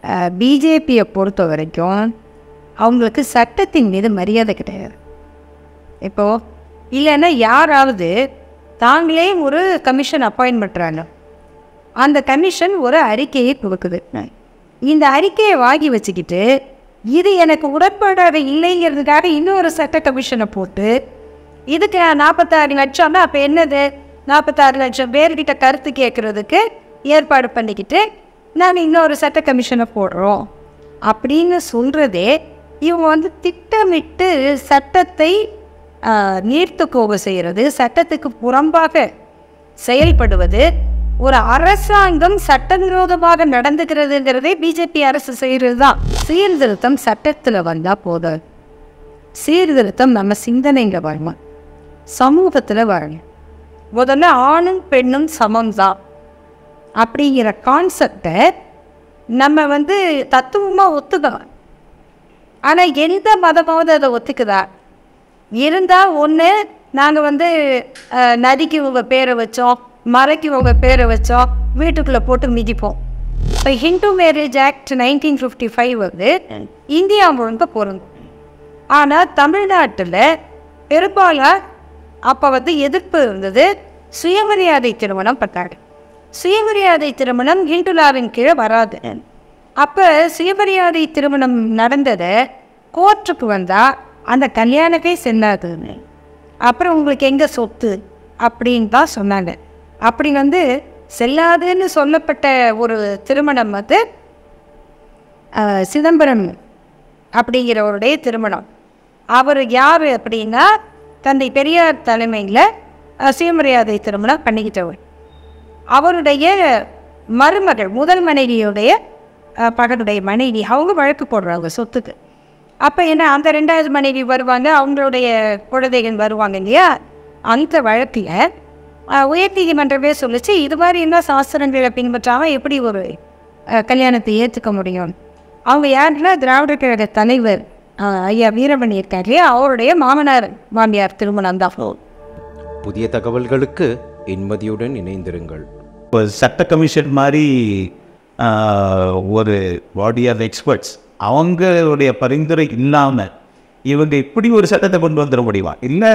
பிஜேபியை பொறுத்த வரைக்கும் அவங்களுக்கு சட்டத்தின் மீது மரியாதை கிடையாது இப்போது இல்லைன்னா யாராவது தாங்களே ஒரு கமிஷன் அப்பாயின்ட் பண்ணுறாங்க அந்த கமிஷன் ஒரு அறிக்கையை கொடுக்குது இந்த அறிக்கையை வாங்கி வச்சுக்கிட்டு இது எனக்கு உடன்பாடாக இல்லைங்கிறதுக்காக இன்னொரு சட்ட கமிஷனை போட்டு இதுக்கு நாற்பத்தாறு லட்சம்னா அப்போ என்னது நாற்பத்தாறு லட்சம் பேர்கிட்ட கருத்து கேட்குறதுக்கு ஏற்பாடு பண்ணிக்கிட்டு நான் இன்னொரு சட்ட கமிஷனை போடுறோம் அப்படின்னு சொல்கிறதே இவங்க வந்து திட்டமிட்டு சட்டத்தை ஆஹ், நீர்த்துக்கோவு செய்கிறது சட்டத்துக்கு புறம்பாக செயல்படுவது ஒரு அரசாங்கம் சட்டவிரோதமாக நடந்துக்கிறதுங்கிறதே பிஜேபி அரசு செய்கிறது தான் சீர்திருத்தம் சட்டத்தில் வந்தால் போதாது சீர்திருத்தம் நம்ம சிந்தனைங்க வரணும் சமூகத்தில் வரணும் முதல்ல ஆணும் பெண்ணும் சமம் தான் அப்படிங்கிற கான்செப்டை நம்ம வந்து தத்துவமாக ஒத்துக்கலாம் ஆனால் எந்த மதமாவது அதை ஒத்துக்குதா இருந்தால் ஒன்று நாங்கள் வந்து அஹ், நதிக்கு உங்கள் பேரை வச்சோம் மலைக்கு உங்கள் பேரை வச்சோம் வீட்டுக்குள்ளே போட்டு மிதிப்போம் இப்போ Hindu marriage act nineteen fifty five வந்து இந்தியா முழுக்க பொருந்தும் ஆனால் தமிழ்நாட்டில் பெரும்பாலும் அப்போ வந்து எதிர்ப்பு இருந்தது சுயமரியாதை திருமணம் பண்ணாங்க சுயமரியாதை திருமணம் ஹிந்துலாவின் கீழே வராது அப்போ சுயமரியாதை திருமணம் நடந்ததை கோர்ட்டுக்கு வந்தால் அந்த கல்யாணமே செல்லாதுன்னு அப்புறம் உங்களுக்கு எங்கே சொத்து அப்படின்னு தான் சொன்னாங்க அப்படி வந்து செல்லாதுன்னு சொல்லப்பட்ட ஒரு திருமணம் வந்து அஹ், சிதம்பரம் அப்படிங்கிறவருடைய திருமணம் அவர் யார் அப்படின்னா தந்தை பெரியார் தலைமையில் சுயமரியாதை திருமணம் பண்ணிக்கிட்டவர் அவருடைய மருமகள் முதல் மனைவியுடைய அஹ், மகனுடைய மனைவி அவங்க வழக்கு போடுறாங்க சொத்துக்கு அப்போ என்ன அந்த ரெண்டாவது மனைவி வருவாங்க அவங்களுடைய குழந்தைகள் வருவாங்க இல்லையா அந்த வழக்கில் உயர்நீதிமன்றமே சொல்லிச்சு இது மாதிரி என்ன சாஸ்திரங்களை பின்பற்றாமல் எப்படி ஒரு அஹ், கல்யாணத்தை ஏற்றுக்க முடியும் அவங்க யாருன்னா திராவிட கழக தலைவர் அஹ், ஐயா வீரமணி இருக்காரு இல்லையா அவருடைய மாமனார் மாமியார் திருமணம் தான் புதிய தகவல்களுக்கு இன்மதியுடன் இணைந்திருங்கள் இப்போ சட்ட கமிஷன் மாதிரி ஆஹ், ஒரு பாடி ஆஃப் எக்ஸ்பர்ட்ஸ் அவங்களுடைய பரிந்துரை இல்லாமல் இவங்க இப்படி ஒரு சட்டத்தை கொண்டு வந்துட முடியுமா இல்லை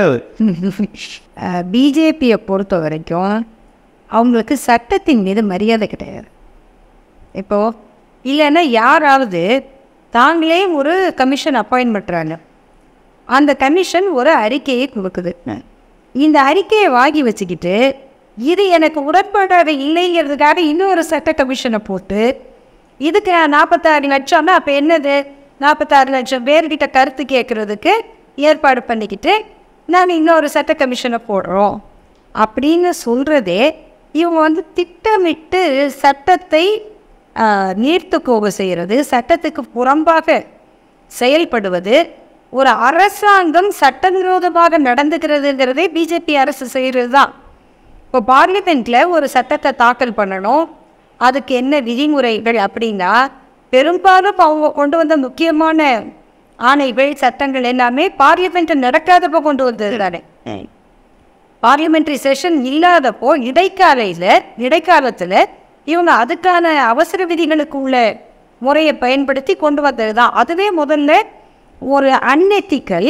பிஜேபியை பொறுத்த வரைக்கும் அவங்களுக்கு சட்டத்தின் மீது மரியாதை கிடையாது இப்போது இல்லைன்னா யாராவது தாங்களே ஒரு கமிஷன் அப்பாயின்ட் பண்ணுறாங்க அந்த கமிஷன் ஒரு அறிக்கையை கொடுக்குது இந்த அறிக்கையை வாங்கி வச்சுக்கிட்டு இது எனக்கு உடன்பாடாக இல்லைங்கிறதுக்காக இன்னொரு சட்ட கமிஷனை போட்டு இதுக்கு நாற்பத்தாறு லட்சம்னா அப்போ என்னது நாற்பத்தாறு லட்சம் பேர்கிட்ட கருத்து கேட்குறதுக்கு ஏற்பாடு பண்ணிக்கிட்டு நான் இன்னொரு சட்ட கமிஷனை போடுறோம் அப்படின்னு சொல்கிறதே இவங்க வந்து திட்டமிட்டு சட்டத்தை ஆஹ், நீர்த்துக்கோவு செய்கிறது சட்டத்துக்கு புறம்பாக செயல்படுவது ஒரு அரசாங்கம் சட்டவிரோதமாக நடந்துக்கிறதுங்கிறதே பிஜேபி அரசு செய்கிறது தான் இப்போ பார்லிமெண்ட்டில் ஒரு சட்டத்தை தாக்கல் பண்ணணும் அதுக்கு என்ன விதிமுறைகள் அப்படின்னா பெரும்பாலும் அவங்க கொண்டு வந்த முக்கியமான ஆணைகள் சட்டங்கள் எல்லாமே பார்லிமெண்ட் நடக்காதப்போ கொண்டு வந்தது தானே பார்லிமெண்ட்ரி செஷன் இல்லாதப்போ இடைக்காலையில் இடைக்காலத்தில் இவங்க அதுக்கான அவசர விதிகளுக்கு உள்ள முறையை பயன்படுத்தி கொண்டு வந்தது தான் அதுவே முதல்ல ஒரு அன்எத்திக்கல்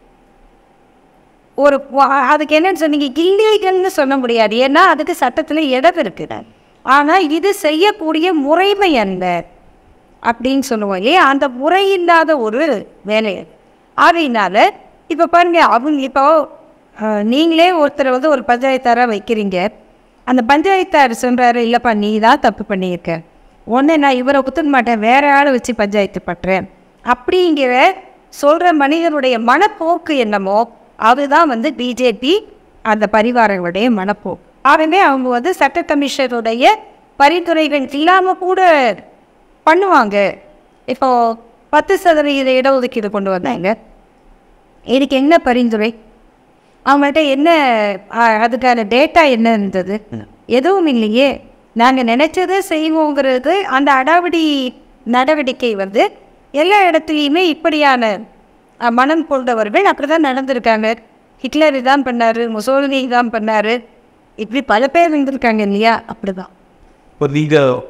ஒரு வ- அதுக்கு என்னன்னு சொன்னீங்க இல்லீகல்னு சொல்ல முடியாது ஏன்னா அதுக்கு சட்டத்தில் இடம் இருக்குது ஆனால் இது செய்யக்கூடிய முறைமை என்ன அப்படின்னு சொல்லுவோம் இல்லையா அந்த முறை இல்லாத ஒரு வேலை அதனால இப்போ பாருங்க அவங்க இப்போ அஹ், நீங்களே ஒருத்தரை வந்து ஒரு பஞ்சாயத்தாராக வைக்கிறீங்க அந்த பஞ்சாயத்தார் சொல்கிறாரு இல்லைப்பா நீ தான் தப்பு பண்ணியிருக்க உடனே நான் இவரை குத்துக்க மாட்டேன் வேற ஆளை வச்சு பஞ்சாயத்து பண்ணுறேன் அப்படிங்கிற சொல்கிற மனிதனுடைய மனப்போக்கு என்னமோ அதுதான் வந்து பிஜேபி அந்த பரிவாரங்களுடைய மனப்போக்கு ஆகவே அவங்க வந்து சட்ட கமிஷனுடைய பரிந்துரைகள் இல்லாமல் கூட பண்ணுவாங்க இப்போ பத்து சதவீத இடஒதுக்கீடு கொண்டு வந்தாங்க இதுக்கு என்ன பரிந்துரை அவங்கள்ட்ட என்ன ஆ, அதுக்கான டேட்டா என்ன இருந்தது எதுவும் இல்லையே நாங்கள் நினைச்சதை செய்வோங்கிறது அந்த அடாவடி நடவடிக்கை வந்து எல்லா இடத்துலையுமே இப்படியான அ, மனம் கொண்டவர்கள் அப்படி தான் நடந்திருக்காங்க ஹிட்லர் இதான் பண்ணாரு முசோலினி இதான் பண்ணாரு இப்படி பல பேர் இருந்திருக்காங்க இல்லையா அப்படிதான் இப்போ நீங்கள்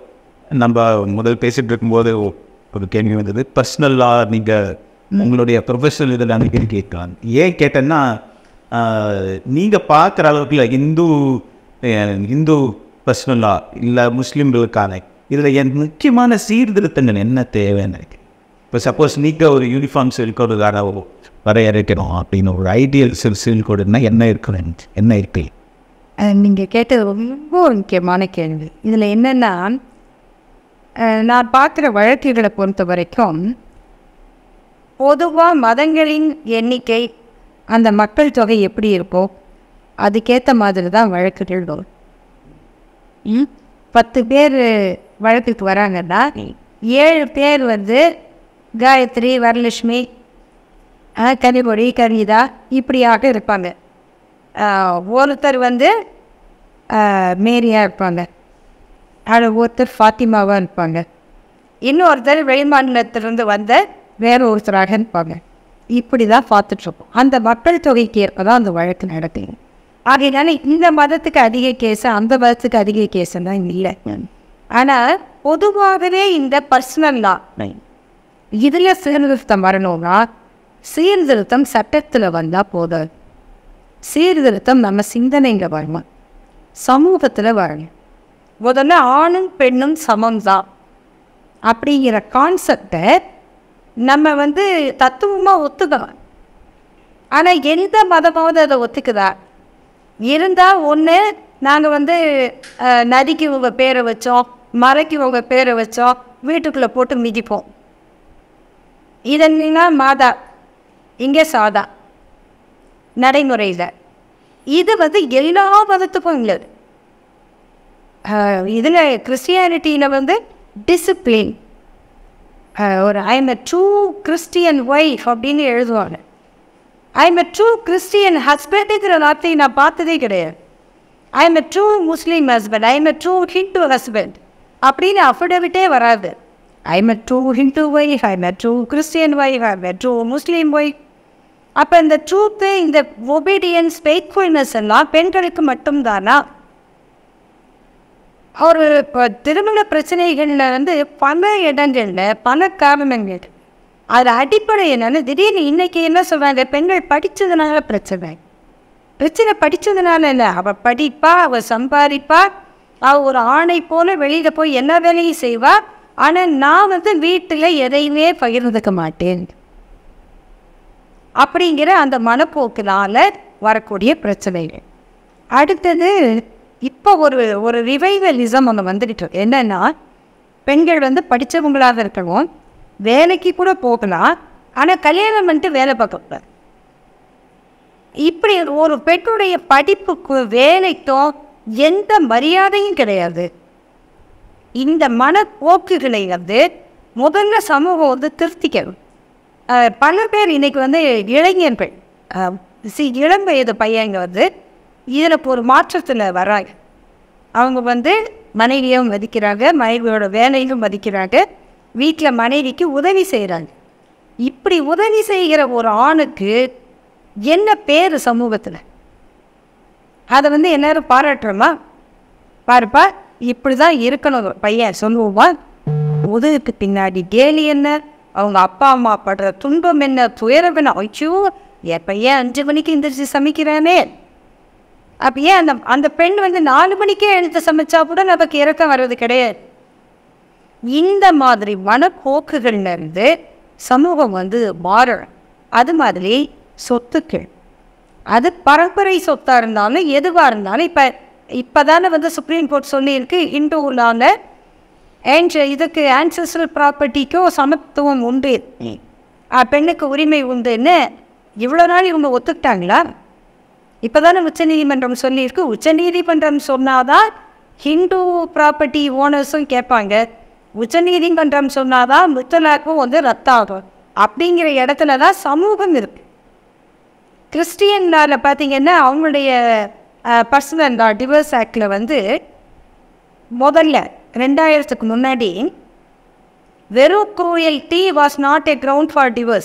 நம்ம முதல் பேசிட்டு இருக்கும்போது ஒரு கேள்வி வந்தது பர்சனலாக நீங்கள் உங்களுடைய ப்ரொஃபஷனல் இதில் அன்றைக்கி கேட்கலாம் ஏன் கேட்டேன்னா நீங்கள் பார்க்குற அளவுக்கு இல்லை இந்து அஹ், இந்து பர்சனலாக இல்லை முஸ்லீம்களுக்கான இதில் என் முக்கியமான சீர்திருத்தங்கள் என்ன தேவைன்னு நினைக்கிறேன் இப்போ சப்போஸ் நீங்கள் ஒரு யூனிஃபார்ம் சிவில் கோடுக்கான வரையறுக்கணும் அப்படின்னு ஒரு ஐடியல் சிவில் சிவில் கோடுன்னா என்ன இருக்கணும் என்ன இருக்கு நீங்கள் கேட்டது ரொம்ப ஒரு முக்கியமான கேள்வி இதில் என்னென்னா அஹ், நான் பார்க்குற வழக்குகளை பொறுத்த வரைக்கும் பொதுவாக மதங்களின் எண்ணிக்கை அந்த மக்கள் தொகை எப்படி இருக்கோ அதுக்கேற்ற மாதிரி தான் வழக்குகள் வரும் ம்? பத்து பேர் வழக்குக்கு வராங்கன்னா ஏழு பேர் வந்து காயத்ரி வரலட்சுமி அஹ், கனிமொழி கனிதா இப்படியாக இருப்பாங்க அஹ், ஒருத்தர் வந்து அஹ், மேரியா இருப்பாங்க அது ஒருத்தர் ஃபாத்திமாவாக இருப்பாங்க இன்னொருத்தர் வெளிமாநிலத்திலிருந்து வந்த வேற ஒருத்தராக இருப்பாங்க இப்படி தான் பார்த்துட்ருப்போம் அந்த மக்கள் தொகைக்கு ஏற்ப தான் அந்த வழக்கு நடக்குது ஆகையினால இந்த மதத்துக்கு அதிக கேஸ் அந்த மதத்துக்கு அதிக கேஸ்லாம் இல்லை ஆனால் பொதுவாகவே இந்த பர்சனல் லா இதில் சீர்திருத்தம் வரணும்னா சீர்திருத்தம் சட்டத்தில் வந்தால் போதாது சீர்திருத்தம் நம்ம சிந்தனைங்க வரணும் சமூகத்தில் வரணும் முதல்ல ஆணும் பெண்ணும் சமம் தான் அப்படிங்கிற கான்செப்டை நம்ம வந்து தத்துவமாக ஒத்துக்கலாம் ஆனால் எந்த மதமாவது அதை ஒத்துக்குதா இருந்தால் ஒன்று நாங்கள் வந்து அஹ், நதிக்கு உங்கள் பேரை வச்சோம் மலைக்கு உங்கள் பேரை வச்சோம் வீட்டுக்குள்ளே போட்டு மிதிப்போம் இதன்னா மாதா இங்கே சாதா நடைமுறையில் இது வந்து எல்லா மதத்துக்கும் உள்ளது இதில் கிறிஸ்டியானிட்டியில் வந்து டிசிப்ளின் ஒரு I am a true Christian wife அப்படின்னு எழுதுவாங்க I am a true Christian ஹஸ்பண்டுங்கிற வார்த்தையை நான் பார்த்ததே கிடையாது I am a true Muslim husband I am a true Hindu husband அப்படின்னு அஃபிடவிட்டே வராது I am a true Hindu wife I am a true Christian wife I am a true Muslim wife அப்போ இந்த ட்ரூத்து இந்த ஒபீடியன்ஸ் ஃபெய்த்ஃபுல்னஸ் எல்லாம் பெண்களுக்கு மட்டும்தானா ஒரு இப்போ திருமண பிரச்சனைகளில் வந்து பல இடங்களில் பல காரணங்கள் அதில் அடிப்படை என்னன்னு திடீர்னு இன்னைக்கு என்ன சொல்கிறாங்க பெண்கள் படித்ததுனால பிரச்சனை பிரச்சனை படித்ததுனால இல்லை அவள் படிப்பா அவள் சம்பாதிப்பா அவள் ஒரு ஆணை போல வெளியில் போய் என்ன வேலையும் செய்வா ஆனால் நான் வந்து வீட்டில் எதையுமே பகிர்ந்துக்க மாட்டேன் அப்படிங்கிற அந்த மனப்போக்கினால வரக்கூடிய பிரச்சனைகள் அடுத்தது இப்போ ஒரு ஒரு ரிவைவலிசம் ஒன்று வந்துட்டு இருக்கு என்னன்னா பெண்கள் வந்து படித்தவங்களாக இருக்கணும் வேலைக்கு கூட போகலாம் ஆனால் கல்யாணம் பண்ணிட்டு வேலை பார்க்கக்கூடாது இப்படி ஒரு பெண்ணுடைய படிப்புக்கு வேலைக்கும் எந்த மரியாதையும் கிடையாது இந்த மனப்போக்குகளை வந்து முதல்ல சமூகம் வந்து திருத்திக்கணும் அஹ் பல பேர் இன்னைக்கு வந்து இளைஞர்கள் அஹ் சி இளம் வயது பையங்க வந்து இதில் இப்போ ஒரு மாற்றத்தில் வராங்க அவங்க வந்து மனைவியும் மதிக்கிறாங்க மனைவியோட வேலையும் மதிக்கிறாங்க வீட்டில் மனைவிக்கு உதவி செய்கிறாங்க இப்படி உதவி செய்கிற ஒரு ஆணுக்கு என்ன பேர் சமூகத்தில் அதை வந்து எல்லாரும் பாராட்டுறோமா பாருப்பா இப்படி தான் இருக்கணும் ஒரு பையன் சொல்லுவோமா உதவிக்கு பின்னாடி கேலி என்ன அவங்க அப்பா அம்மா படுற துன்பம் என்ன துயரம் என்ன ஐயோ என் பையன் அஞ்சு மணிக்கு எந்திரிச்சு சமைக்கிறானே அப்போ ஏன் அந்த அந்த பெண் வந்து நாலு மணிக்கே எழுந்து சமைச்சா கூட நமக்கு இறக்கம் வர்றது கிடையாது இந்த மாதிரி மனப்போக்குகள்ல இருந்து சமூகம் வந்து மாறணும் அது மாதிரி சொத்துக்கள் அது பரம்பரை சொத்தாக இருந்தாலும் எதுவாக இருந்தாலும் இப்போ இப்போ தானே வந்து சுப்ரீம் கோர்ட் சொல்லியிருக்கு இந்துலான அண்ட் இதுக்கு ஆன்சஸ்ட்ரல் ப்ராப்பர்ட்டிக்கும் சமத்துவம் உண்டு ஆ, பெண்ணுக்கு உரிமை உண்டுன்னு இவ்வளோ நாள் இவங்க ஒத்துக்கிட்டாங்களா இப்போ தானே உச்சநீதிமன்றம் சொல்லியிருக்கு உச்சநீதிமன்றம் சொன்னாதான் ஹிந்து ப்ராப்பர்ட்டி ஓனர்ஸும் கேட்பாங்க உச்சநீதிமன்றம் சொன்னாதான் முத்தலாக்கும் வந்து ரத்தாகும் அப்படிங்கிற இடத்துல தான் சமூகம் இருக்கு கிறிஸ்டியன்ல பார்த்தீங்கன்னா அவங்களுடைய பர்சனல் லா டிவர்ஸ் ஆக்டில் வந்து முதல்ல ரெண்டாயிரத்துக்கு முன்னாடி வெறும் cruelty was not a ground for divorce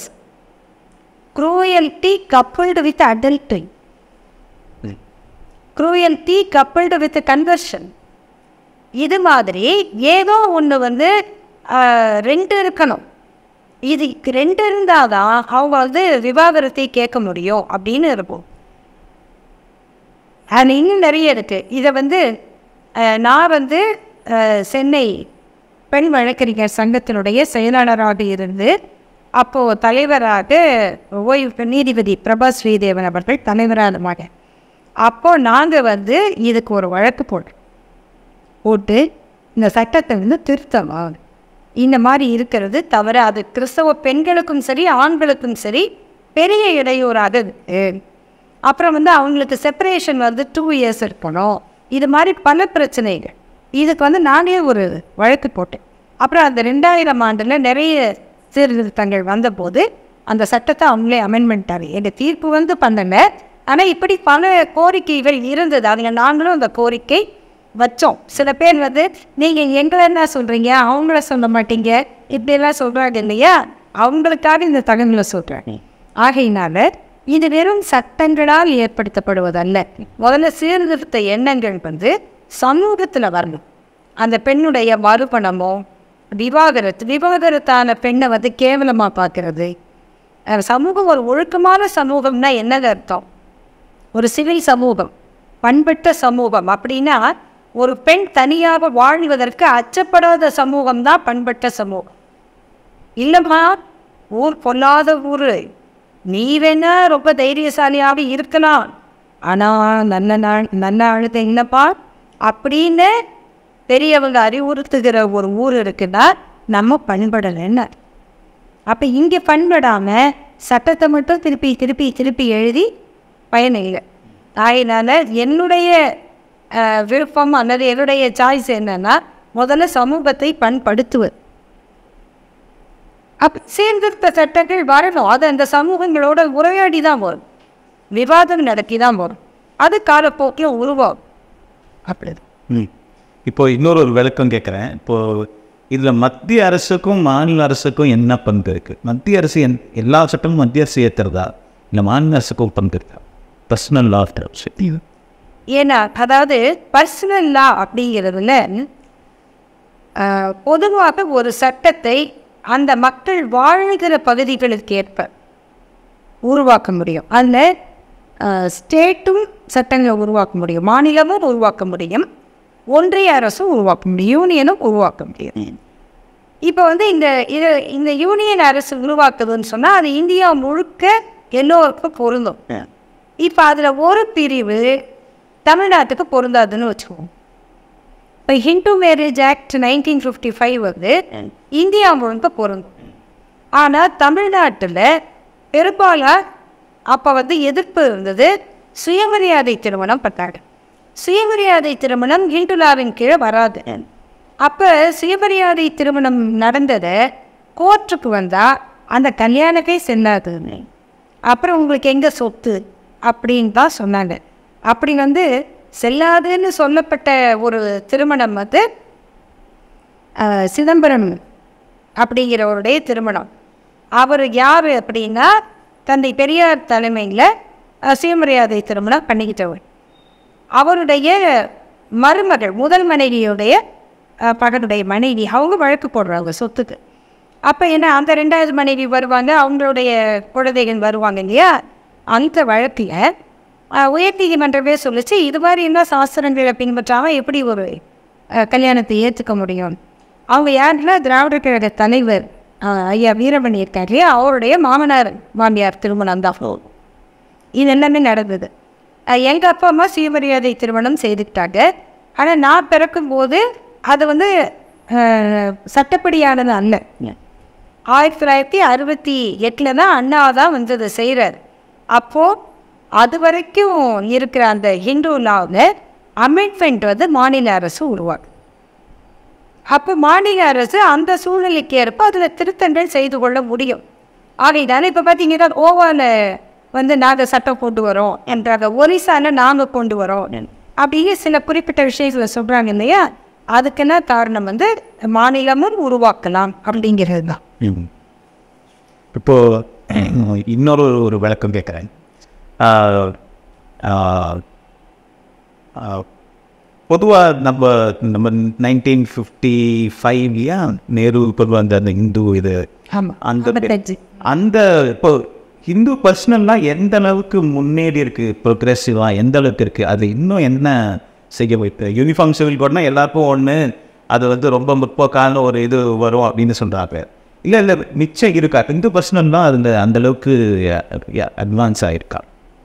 cruelty coupled with adultery cruelty coupled with conversion இது மாதிரி ஏதோ ஒன்று வந்து ஆஹ், ரெண்டு இருக்கணும் இது ரெண்டு இருந்தால் தான் அவங்க வந்து விவாகரத்தை கேட்க முடியும் அப்படின்னு இருக்கும் அது இன்னும் நிறைய இருக்குது இதை வந்து அஹ், நான் வந்து அஹ், சென்னை பெண் வழக்கறிஞர் சங்கத்தினுடைய செயலாளராக இருந்து அப்போது தலைவராக ஓய்வு பெண் நீதிபதி பிரபா ஸ்ரீதேவன் அவர்கள் தலைவராக அப்போது நாங்கள் வந்து இதுக்கு ஒரு வழக்கு போட்டோம் போட்டு இந்த சட்டத்தை வந்து திருத்தலாம் இந்த மாதிரி இருக்கிறது தவிர அது கிறிஸ்தவ பெண்களுக்கும் சரி ஆண்களுக்கும் சரி பெரிய இடையூறாக இருக்கு அப்புறம் வந்து அவங்களுக்கு செப்பரேஷன் வந்து டூ இயர்ஸ் இருக்கணும் இது மாதிரி பல பிரச்சனைகள் இதுக்கு வந்து நானே ஒரு வழக்கு போட்டேன் அப்புறம் அந்த ரெண்டாயிரம் ஆண்டில் நிறைய சீர்திருத்தங்கள் வந்தபோது அந்த சட்டத்தை அவங்களே அமெண்ட்மெண்ட் ஆகி எங்கள் தீர்ப்பு வந்து பண்ணல ஆனால் இப்படி பல கோரிக்கைகள் இருந்தது அதுங்க நாங்களும் அந்த கோரிக்கை வச்சோம் சில பேர் வந்து நீங்கள் எங்களை என்ன சொல்கிறீங்க அவங்கள சொல்ல மாட்டீங்க இப்படியெல்லாம் சொல்கிறாங்க இல்லையா அவங்களுக்காக இந்த தகவலை சொல்கிறேன் ஆகையினால இது வெறும் சட்டங்களால் ஏற்படுத்தப்படுவதல்ல முதல்ல சீர்திருத்த எண்ணங்கள் வந்து சமூகத்தில் வரணும் அந்த பெண்ணுடைய மறுபணமோ விவாகரத்து விவாகரத்தான பெண்ணை வந்து கேவலமாக பார்க்கறது அஹ் சமூகம் ஒரு ஒழுக்கமான சமூகம்னா என்னது அர்த்தம் ஒரு சிவில் சமூகம் பண்பட்ட சமூகம் அப்படின்னா ஒரு பெண் தனியாக வாழ்வதற்கு அச்சப்படாத சமூகம் தான் பண்பட்ட சமூகம் இல்லைம்மா ஊர் பொல்லாத ஊர் நீ வேணா ரொம்ப தைரியசாலியாக இருக்கலாம் ஆனால் நல்ல நாள் நல்ல அழுத என்னப்பா அப்படின்னு பெரியவங்க அறிவுறுத்துகிற ஒரு ஊர் இருக்குன்னா நம்ம பண்படலைன்னு அப்போ இங்கே பண்படாமல் சட்டத்தை மட்டும் திருப்பி திருப்பி திருப்பி எழுதி பயன் இல்லை அதனால் என்னுடைய அஹ், விருப்பம் அல்லது என்னுடைய சாய்ஸ் என்னன்னா முதல்ல சமூகத்தை பண்படுத்துவது அப் சீர்திருத்த சட்டங்கள் வரணும் அது அந்த சமூகங்களோட உரையாடி தான் வரும் விவாதம் நடத்தி தான் வரும் அது காலப்போக்கில் உருவாகும் அப்படி ம் இப்போ இன்னொரு ஒரு விளக்கம் கேட்குறேன் இப்போ இதில் மத்திய அரசுக்கும் மாநில அரசுக்கும் என்ன பங்கு இருக்குது மத்திய அரசு என் எல்லா சட்டமும் மத்திய அரசு ஏற்றுறதா இல்லை மாநில அரசுக்கும் பங்கு இருக்கா பர்சனல் லா ஏன்னா அதாவது பர்சனல் லா அப்படிங்கிறதுல ஆஹ், பொதுவாக ஒரு சட்டத்தை அந்த மக்கள் வாழ்கிற பகுதிகளுக்கு ஏற்ப உருவாக்க முடியும் அதில் ஸ்டேட்டும் சட்டங்களை உருவாக்க முடியும் மாநிலமும் உருவாக்க முடியும் ஒன்றிய அரசும் உருவாக்க முடியும் யூனியனும் உருவாக்க முடியும் இப்போ வந்து இந்த இது இந்த யூனியன் அரசு உருவாக்குதுன்னு சொன்னால் அது இந்தியா முழுக்க எல்லோருக்கும் பொருந்தும் இப்போ அதில் ஒரு பிரிவு தமிழ்நாட்டுக்கு பொருந்தாதுன்னு வச்சுக்குவோம் இப்போ Hindu marriage act nineteen fifty five வந்து இந்தியா முழுக்க பொருந்தும் ஆனால் தமிழ்நாட்டில் பெரும்பாலாக அப்போ வந்து எதிர்ப்பு இருந்தது சுயமரியாதை திருமணம் பண்ணாங்க சுயமரியாதை திருமணம் ஹிந்துலாவின் கீழே வராது அப்போ சுயமரியாதை திருமணம் நடந்ததை கோர்ட்டுக்கு வந்தால் அந்த கல்யாணமே செல்லாது அப்புறம் உங்களுக்கு எங்கே சொத்து அப்படின்னு தான் சொன்னாங்க அப்படி வந்து செல்லாதுன்னு சொல்லப்பட்ட ஒரு திருமணம் வந்து அஹ், சிதம்பரம் அப்படிங்கிறவருடைய திருமணம் அவர் யார் அப்படின்னா தந்தை பெரியார் தலைமையில் சுயமரியாதை திருமணம் பண்ணிக்கிட்டவர் அவருடைய மருமகள் முதல் மனைவியுடைய அஹ், பகனுடைய மனைவி அவங்க வழக்கு போடுறாங்க சொத்துக்கு அப்போ என்ன அந்த ரெண்டாவது மனைவி வருவாங்க அவங்களுடைய குழந்தைகள் வருவாங்க இல்லையா அந்த வழக்கில் உயர்நீதிமன்றமே சொல்லிச்சு இது மாதிரி என்ன சாஸ்திரங்களை பின்பற்றாமல் எப்படி ஒரு அஹ், கல்யாணத்தை ஏற்றுக்க முடியும் அவங்க யாருன்னா திராவிட கழக தலைவர் அஹ், ஐயா வீரமணி இருக்காரு இல்லையா அவருடைய மாமனார் மாமியார் திருமணம் தான் இது எல்லாமே நடந்தது எங்கள் அப்பா அம்மா சுயமரியாதை திருமணம் செய்துக்கிட்டாங்க ஆனால் நான் பிறக்கும்போது அது வந்து அஹ், சட்டப்படியானது அல்ல ஆயிரத்தி தொள்ளாயிரத்தி அறுபத்தி எட்டில் தான் அண்ணா தான் வந்து அதை செய்கிறார் அப்போது அது வரைக்கும் இருக்கிற அந்த ஹிந்து லாவில் அமெண்ட்மெண்ட் வந்து மாநில அரசு உருவாக்கு அப்போ மாநில அரசு அந்த சூழ்நிலைக்கு ஏற்ப அதில் திருத்தங்கள் செய்து கொள்ள முடியும் ஆகையினால இப்போ பார்த்தீங்கன்னா கோவாவில் வந்து நாங்கள் சட்டம் கொண்டு வரோம் என்றாங்க ஒரிசாவில் நாங்கள் கொண்டு வரோம் அப்படின்னு சில குறிப்பிட்ட விஷயங்களை சொல்கிறாங்க இல்லையா அதுக்குன்னா காரணம் வந்து மாநிலமும் உருவாக்கலாம் அப்படிங்கிறது தான் இப்போது இன்னொரு ஒரு விளக்கம் கேட்குறேன் பொதுவாக நம்ம நம்ம நைன்டீன் ஃபிஃப்டி ஃபைவ்லையா நேரு இப்போ அந்த அந்த இந்து இது ஆமாம் அந்த ஐம்பத்தஞ்சு அந்த இப்போ ஹிந்து பர்சனல்லாம் எந்த அளவுக்கு முன்னேறி இருக்கு ப்ரோக்ரெசிவாக எந்த அளவுக்கு இருக்கு அது இன்னும் என்ன செய்ய வைப்பு யூனிஃபார்ம் சிவில் கோட்னா எல்லாருக்கும் ஒன்று அது வந்து ரொம்ப முற்போக்கான ஒரு இது வரும் அப்படின்னு சொல்கிறாங்க இல்லை இல்லை மிச்சம் இருக்கா ஹிந்து பர்சனல்லாம் அதில் அந்த அளவுக்கு அட்வான்ஸ் ஆயிருக்கா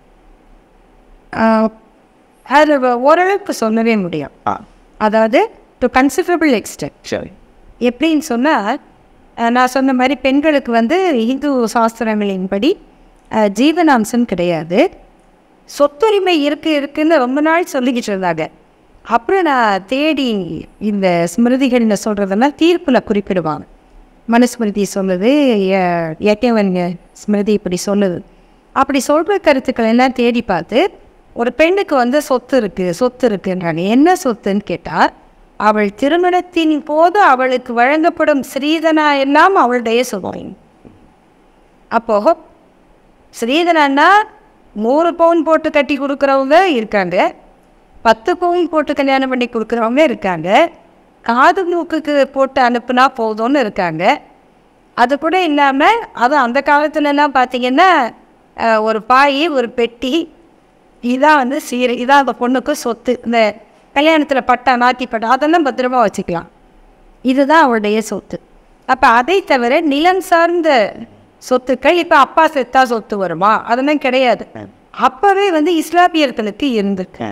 அதில் ஓரளவுக்கு சொல்லவே முடியும் ஆ அதாவது டு கன்சிடரபிள் எக்ஸ்டென்ட் சரி எப்படின்னு சொன்னால் நான் சொன்ன மாதிரி பெண்களுக்கு வந்து இந்து சாஸ்திரங்களின்படி அஹ், ஜீவனாம்சம் கிடையாது சொத்துரிமை இருக்கு இருக்குன்னு ரொம்ப நாள் சொல்லிக்கிட்டு இருந்தாங்க அப்புறம் நான் தேடி இந்த ஸ்மிருதிகள்னு சொல்கிறதெல்லாம் தீர்ப்பில் குறிப்பிடுவாங்க மனுஸ்மிருதி சொல்லுது எ- எட்டவன் ஸ்மிருதி இப்படி சொல்லுது அப்படி சொல்கிற கருத்துக்கள் எல்லாம் தேடி பார்த்து ஒரு பெண்ணுக்கு வந்து சொத்து இருக்குது சொத்து இருக்குன்றாங்க என்ன சொத்துன்னு கேட்டால் அவள் திருமணத்தின் போது அவளுக்கு வழங்கப்படும் ஸ்ரீதனா எல்லாம் அவளுடைய சொத்து அப்போ ஸ்ரீதரன்னா நூறு பவுன் போட்டு கட்டி கொடுக்குறவங்க இருக்காங்க பத்து பவுன் போட்டு கல்யாணம் பண்ணி கொடுக்குறவங்க இருக்காங்க காது மூக்குக்கு போட்டு அனுப்புனா போதும்னு இருக்காங்க அது கூட இல்லாமல் அது அந்த காலத்துலலாம் பார்த்தீங்கன்னா அஹ், ஒரு பாய் ஒரு பெட்டி இதான் வந்து சீரை இதான் அந்த பொண்ணுக்கு சொத்து இந்த கல்யாணத்தில் பட்டா நாட்டி பட்டா அதெல்லாம் பத்திரமா வச்சுக்கலாம் இதுதான் அவளுடைய சொத்து அப்போ அதை தவிர நிலம் சார்ந்த சொத்துக்கள் இப்போ அப்பா செத்தா சொத்து வருமா அதெல்லாம் கிடையாது அப்போவே வந்து இஸ்லாமியர்களுக்கு இருந்திருக்கு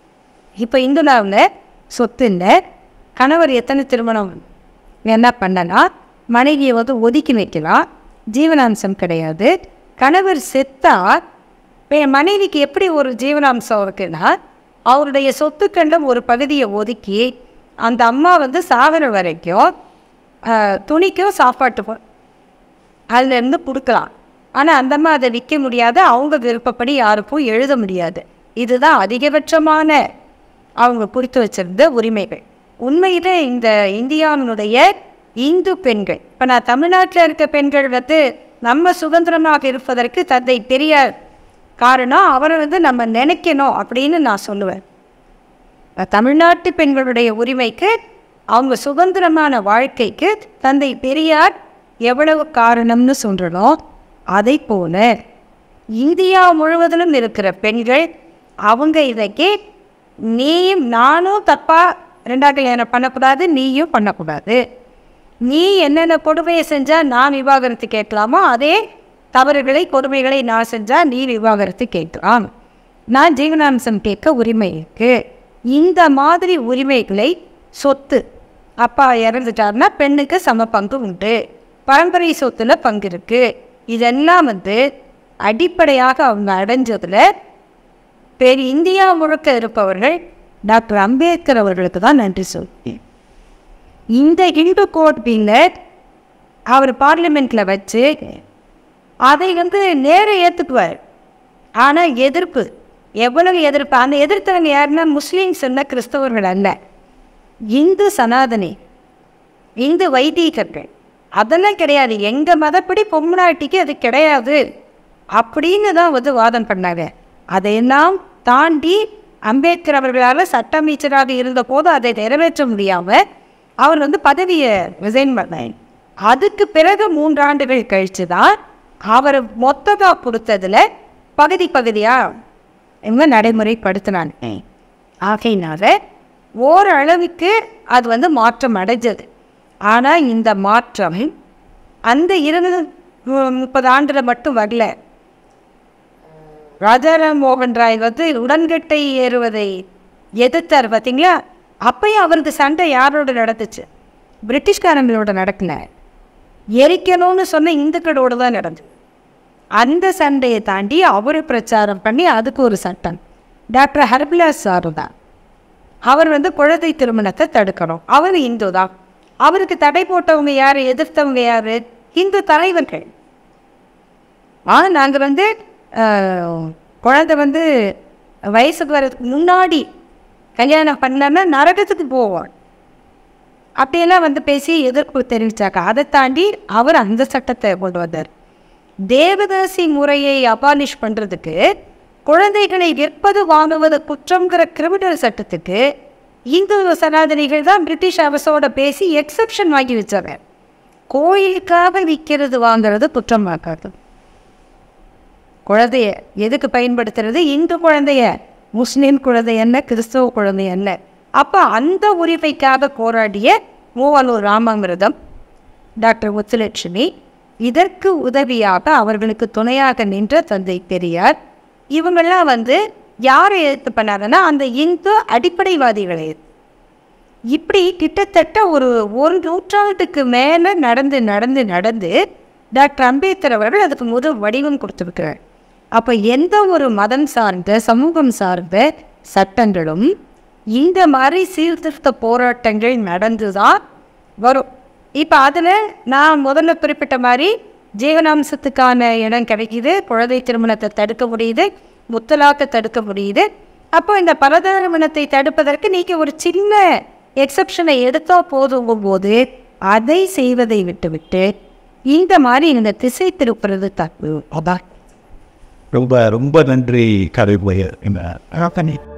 இப்போ இந்துலாவில் சொத்து இல்லை கணவர் எத்தனை திருமணம் என்ன பண்ணனா மனைவியை வந்து ஒதுக்கி வைக்கலாம் ஜீவனாம்சம் கிடையாது கணவர் செத்தா இப்போ என் மனைவிக்கு எப்படி ஒரு ஜீவனாம்சம் இருக்குன்னா அவருடைய சொத்துக்களில் ஒரு பகுதியை ஒதுக்கி அந்த அம்மா வந்து சாகிற வரைக்கும் ஆஹ், துணிக்கும் சாப்பாட்டுக்கும் அதுலேருந்து கொடுக்கலாம் ஆனால் அந்த அம்மா அதை விற்க முடியாது அவங்க விருப்பப்படி யாருக்கும் எழுத முடியாது இதுதான் அதிகபட்சமான அவங்க குறித்து வச்சிருந்த உரிமைகள் உண்மையிலே இந்த இந்தியாவினுடைய இந்து பெண்கள் இப்போ நான் தமிழ்நாட்டில் இருக்க பெண்கள் வந்து நம்ம சுதந்திரமாக இருப்பதற்கு தந்தை பெரியார் காரணம் அவரை வந்து நம்ம நினைக்கணும் அப்படின்னு நான் சொல்லுவேன் தமிழ்நாட்டு பெண்களுடைய உரிமைக்கு அவங்க சுதந்திரமான வாழ்க்கைக்கு தந்தை பெரியார் எவ்வளவு காரணம்னு சொல்கிறனோ அதை போல இந்தியா முழுவதிலும் இருக்கிற பெண்கள் அவங்க இதைக்கு நீயும் நானும் தப்பாக ரெண்டாம் கல்யாணம் பண்ணக்கூடாது நீயும் பண்ணக்கூடாது நீ என்னென்ன கொடுமையை செஞ்சால் நான் விவாகரத்து கேட்கலாமோ அதே தவறுகளை கொடுமைகளை நான் செஞ்சால் நீ விவாகரத்து கேட்கலாம் நான் ஜீவனாம்சம் கேட்க உரிமை இருக்கு இந்த மாதிரி உரிமைகளை சொத்து அப்பா இறந்துட்டாருன்னா பெண்ணுக்கு சம பங்கு உண்டு பரம்பரை சொத்துல பங்கு இருக்கு இதெல்லாம் வந்து அடிப்படையாக அவங்க அடைஞ்சதுல பெரிய இந்தியா முழுக்க இருப்பவர்கள் டாக்டர் அம்பேத்கர் அவர்களுக்கு தான் நன்றி சொல்றேன் இந்த இந்து கோட் பின்னர் அவர் பார்லிமெண்ட்டில் வச்சு அதை வந்து நேர ஏற்றுக்குவார் ஆனால் எதிர்ப்பு எவ்வளவு எதிர்ப்பு அந்த எதிர்த்தவங்க யாருன்னா முஸ்லீம்ஸ் என்ன கிறிஸ்தவர்கள் அல்ல இந்து சனாதனி இந்து வைதீகர்கள் அதெல்லாம் கிடையாது எங்கள் மதப்படி பொம்னாட்டிக்கு அது கிடையாது அப்படின்னு தான் வந்து வாதம் பண்ணாங்க அதையெல்லாம் தாண்டி அம்பேத்கர் அவர்களால் சட்ட அமைச்சராக இருந்தபோது அதை நிறைவேற்ற முடியாமல் அவர் வந்து பதவியை ரிசைன் பண்ணார் அதுக்கு பிறகு மூன்றாண்டுகள் கழித்து தான் அவர் மொத்தமாக கொடுத்ததுல பகுதி பகுதியாக இவங்க நடைமுறைப்படுத்தினாங்க ஆகையினால ஓரளவுக்கு அது வந்து மாற்றம் அடைஞ்சது ஆனால் இந்த மாற்றம் அந்த இருபது மு- முப்பது ஆண்டில் மட்டும் வரல ராஜாராம் மோகன் ராய் வந்து உடன்கட்டை ஏறுவதை எதிர்த்தார் பார்த்தீங்களா அப்பயும் அவருக்கு சண்டை யாரோட நடந்துச்சு பிரிட்டிஷ்காரங்களோட நடக்கல எரிக்கணும்னு சொன்ன இந்துக்களோட தான் நடந்தது அந்த சண்டையை தாண்டி அவர் பிரச்சாரம் பண்ணி அதுக்கு ஒரு சட்டம் டாக்டர் ஹர்பிலாஸ் சாரு தான் அவர் வந்து குழந்தை திருமணத்தை தடுக்கணும் அவர் இந்து தான் அவருக்கு தடை போட்டவங்க யார் எதிர்த்தவங்க யார் இந்து தலைவர்கள் ஆனால் நாங்கள் வந்து அஹ், குழந்தை வந்து வயசுக்கு வர்றதுக்கு முன்னாடி கல்யாணம் பண்ணலன்னா நரகத்துக்கு போவோம் அப்படியெல்லாம் வந்து பேசி எதிர்ப்பு தெரிவித்தாங்க அதை தாண்டி அவர் அந்த சட்டத்தை கொண்டு வந்தார் தேவதாசி முறையை அபாலிஷ் பண்ணுறதுக்கு குழந்தைகளை விற்பது வாங்குவது குற்றங்கிற கிரிமினல் சட்டத்துக்கு இந்து சனாதனிகள் தான் பிரிட்டிஷ் அரசோட பேசி எக்ஸப்ஷன் வாங்கி வச்சாங்க கோயிலுக்காக விற்கிறது வாங்குறது குற்றம் பார்க்காது குழந்தைய எதுக்கு பயன்படுத்துறது இந்து குழந்தைய முஸ்லீம் குழந்தை என்ன கிறிஸ்தவ குழந்தை என்ன அப்போ அந்த உரிமைக்காக போராடிய மூவலூர் ராமாமிர்தம் டாக்டர் முத்துலட்சுமி இதற்கு உதவியாக அவர்களுக்கு துணையாக நின்ற தந்தை பெரியார் இவங்கெல்லாம் வந்து யாரை எதிர்த்து பண்ணாங்கன்னா அந்த இந்து அடிப்படைவாதிகளை எதிர்த்து. இப்படி கிட்டத்தட்ட ஒரு ஒரு நூற்றாண்டுக்கு மேலே நடந்து நடந்து நடந்து டாக்டர் அம்பேத்கர் அவர்கள் அதுக்கு முதல் வடிவம் கொடுத்துருக்கிறார் அப்போ எந்த ஒரு மதம் சார்ந்த சமூகம் சார்ந்த சட்டங்களும் இந்த மாதிரி சீர்திருத்த போராட்டங்கள் நடந்து தான் வரும் இப்போ அதில் நான் முதல்ல குறிப்பிட்ட மாதிரி ஜீவனாம்சத்துக்கான இடம் கிடைக்குது குழந்தை திருமணத்தை தடுக்க முடியுது முத்தலாக்க தடுக்க முடியுது அப்போ இந்த பலதரமணத்தை தடுப்பதற்கு நீங்கள் ஒரு சின்ன எக்ஸப்ஷனை எடுத்தா போதுங்கும் போது அதை செய்வதை விட்டுவிட்டு இந்த மாதிரி இந்த திசை திருப்புறது தப்பு அதான் ரொம்ப ரொம்ப நன்றி கதை இந்த